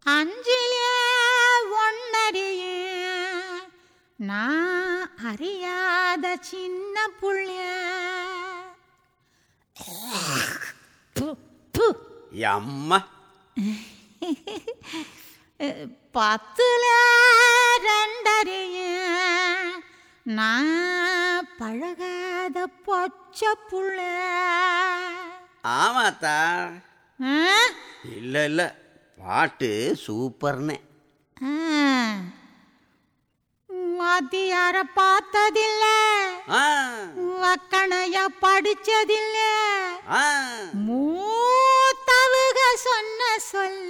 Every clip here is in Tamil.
அஞ்சிலே ஒன்னறிய நான் அறியாத சின்ன புள்ள ப்பு, ப்பு. அம்மா பத்துல ரெண்டறிய நான் பழகாத பொச்ச புள்ள ஆமாத்தா ஆ? இல்லை இல்லை பாட்டு சூப்பர்னே வாத்தியார பார்த்ததில்ல ஆ வக்கணைய படிச்சதில்ல ஆ மூத்தவுக சொன்ன சொல்ல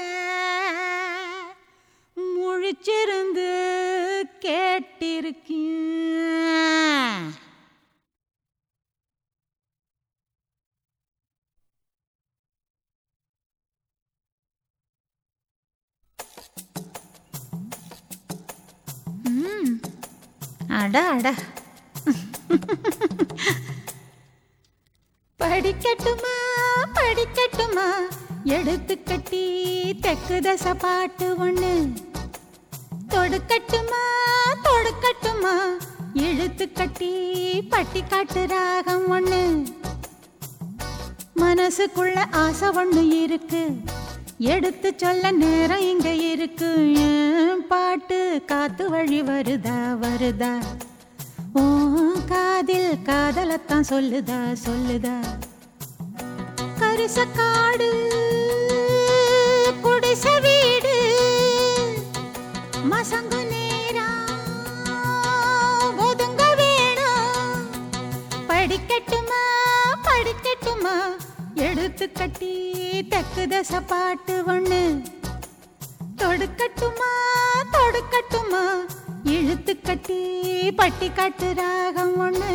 முழிச்சிருந்து கேட்டிருக்கேன் ம், அட அட படிக்கட்டுமா படிக்கட்டுமா எடுத்து கட்டி தெக்கு தசை பாட்டு ஒண்ணு தொடுக்கட்டுமா தொடுக்கட்டுமா இழுத்து கட்டி பட்டி காட்டு ராகம் ஒண்ணு மனசுக்குள்ள ஆசை ஒண்ணு இருக்கு எடுத்து சொல்ல நேரம் இங்க இருக்கு ஏன் பாட்டு காத்து வழி வருதா வருதா ஓ காதில் காதலத்தான் சொல்லுதா சொல்லுதா கரிச காடு குடிச வீடு மசங்கு நேரம் ஒதுங்க வேணும் படிக்கட்டுமா படிக்கட்டுமா எடுத்து கட்டி தெக்கு தசை பாட்டு ஒண்ணு தொடுக்கட்டுமா தொடுக்கட்டுமா இழுத்து கட்டி பட்டி காட்டு ராகம் ஒண்ணு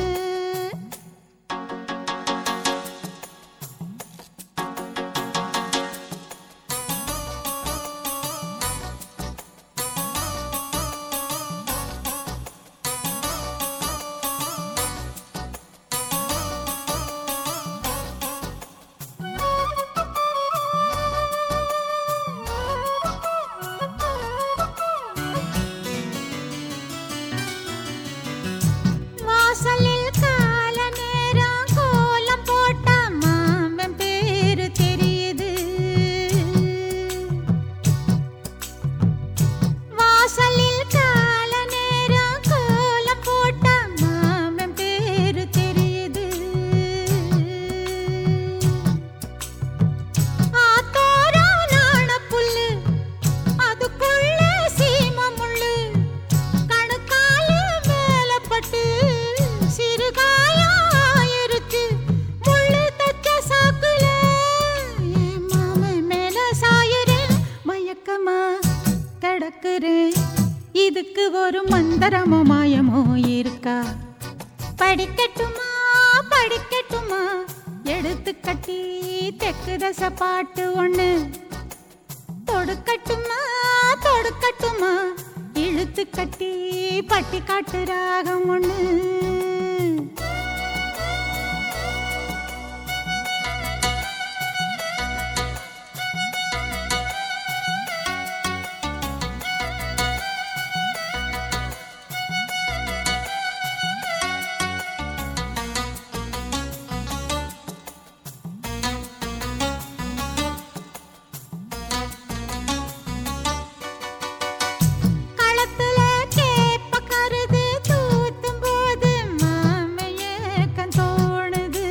வாசலில் கால நேரம் கோலம் போட்ட மாமன் பேரு தெரியுது வாசலில் கால நேரம் கோலம் போட்ட மாமன் பேரு தெரியுது ஆத்தோரம் நாணப்புல்லு அதுக்குள்ள சீம முள்ளு கணுக்கால மேலப்பட்டு சிறுகாயாயிருச்சு முள்ளு தச்ச சாக்குல என் மாமன் மேல சாயுறேன் மயக்கமா கிடக்குறேன் இதுக்கு ஒரு மந்திரமோ மாயமோ இருக்கா படிக்கட்டுமா படிக்கட்டுமா எடுத்து கட்டி தெக்கு தசை பாட்டு ஒண்ணு தொடுக்கட்டுமா தொடுக்கட்டுமா இழுத்து கட்டி பட்டி காட்டு ராகம் ஒண்ணு களத்துல கேப்ப கருது தூத்தும் போது மாமைய கண் தோணுது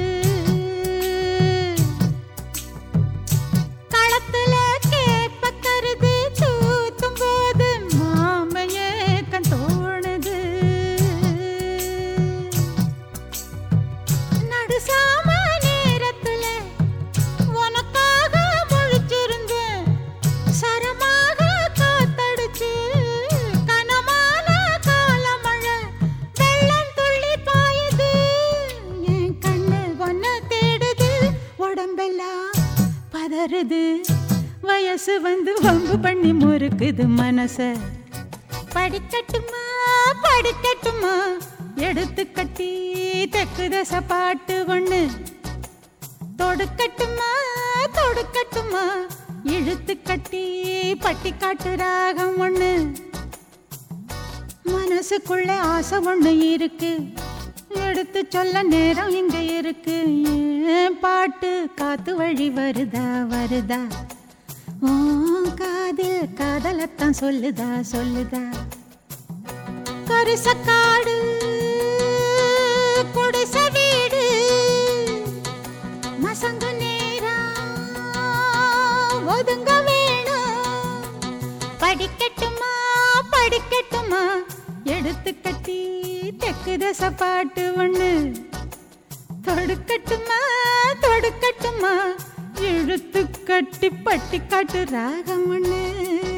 களத்துல கேப்ப கருது தூத்தும் போது மாமைய கண் தோணுது நடுசாம நேரத்துல உனக்காக முழிச்சிருந்தேன் சரமாக காத்தடிச்சு கனமான காலமழை வெள்ளம் துள்ளி பாயுது என் கண்ணு ஒன்ன தேடுது உடம்பெல்லாம் பதறுது வயசு வந்து வம்பு பண்ணி முறுக்குது மனச படிக்கட்டுமா படிக்கட்டுமா எடுத்து கட்டி தெக்கு தசை பாட்டு ஒண்ணு தொடுக்கட்டுமா தொடுக்கட்டுமா இழுத்து கட்டி பட்டி காட்டு ராகம் ஒண்ணு மனசுக்குள்ள ஆசை ஒண்ணு இருக்கு எடுத்து சொல்ல நேரம் இங்க இருக்கு ஏன் பாட்டு காத்து வழி வருதா வருதா ஓ காதில் காதலத்தான் சொல்லுதா சொல்லுதா கரிசக்காடு குடிசை வீடு மசங்க நேரம் ஒதுங்க வேணும் படிக்கட்டுமா படிக்கட்டுமா எடுத்து கட்டி தெக்கு தச பாட்டு ஒண்ணு தொடுக்கட்டுமா தொடுக்கட்டுமா இழுத்து கட்டி பட்டி காட்டு ராகம் ஒண்ணு